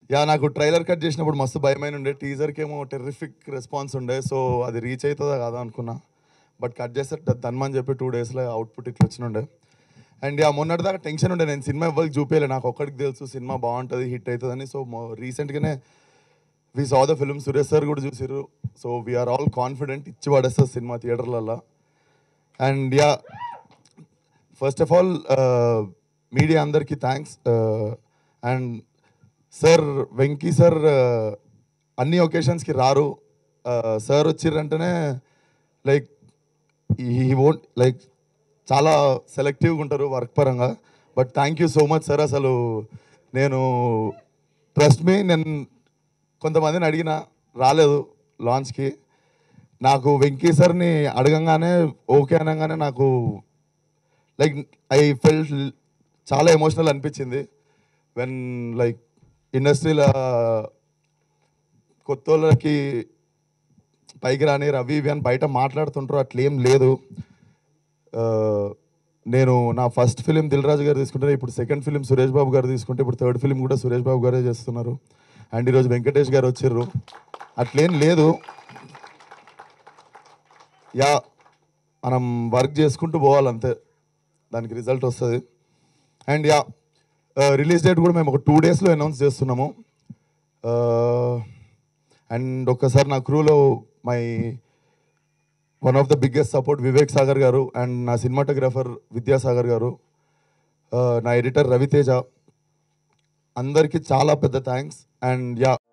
yeah నాకు trailer cut చేసినప్పుడు మస్తు భయమైన ఉండే టీజర్కి ఏమో టెర్రిఫిక్ రెస్పాన్స్ ఉండే సో అది రీచ్ అవుతుందా కాదా అనుకున్నా బట్ కట్ చేస్తే ధన్మని చెప్పి టూ డేస్లో అవుట్పుట్ ఇట్లా వచ్చినుండే అండ్ యా మొన్నటిదాకా టెన్షన్ ఉండే నేను సినిమా ఎవరికి చూపించలే నాకు ఒక్కడికి తెలుసు సినిమా బాగుంటుంది హిట్ అవుతుందని సో రీసెంట్గానే we saw the film Suresh sir కూడా చూసిర్రు సో వీఆర్ ఆల్ కాన్ఫిడెంట్ ఇచ్చి పడేస్తుంది సినిమా థియేటర్లలో and ya first of all media అందరికీ thanks and sir Venky sir అన్ని ఒకేషన్స్కి రారు సార్ వచ్చిర్రంటేనే లైక్ ఈ వోంట్ లైక్ చాలా సెలెక్టివ్గా ఉంటారు వర్క్ పరంగా but thank you so much sir అసలు నేను ట్రస్ట్ మీ నేను కొంతమందిని అడిగిన రాలేదు లాంచ్కి నాకు వెంకీ సార్ని అడగంగానే ఓకే అనగానే నాకు లైక్ ఐ ఫెల్ట్ చాలా ఎమోషనల్ అనిపించింది వెన్ లైక్ ఇండస్ట్రీలో కొత్త వాళ్ళకి పైకి రాని రవి ఇవి అని బయట మాట్లాడుతుంటారు అట్లేం లేదు ఆ, నేను నా ఫస్ట్ ఫిలిం దిల్ రాజు గారు తీసుకుంటే ఇప్పుడు సెకండ్ ఫిలిం సురేష్ బాబు గారు తీసుకుంటే ఇప్పుడు థర్డ్ ఫిలిం కూడా సురేష్ బాబు గారే చేస్తున్నారు అండ్ ఈరోజు వెంకటేష్ గారు వచ్చిర్రు అట్లేం లేదు యా మనం వర్క్ చేసుకుంటూ పోవాలి అంతే దానికి రిజల్ట్ వస్తుంది అండ్ యా రిలీజ్ డేట్ కూడా మేము ఒక టూ డేస్లో అనౌన్స్ చేస్తున్నాము అండ్ ఒక్కసారి నా క్రూలో my one of the biggest support Vivek Sagar గారు అండ్ నా సినిమాటోగ్రాఫర్ విద్యాసాగర్ గారు ఆ, నా ఎడిటర్ రవితేజ అందరికీ చాలా పెద్ద థ్యాంక్స్ అండ్ యా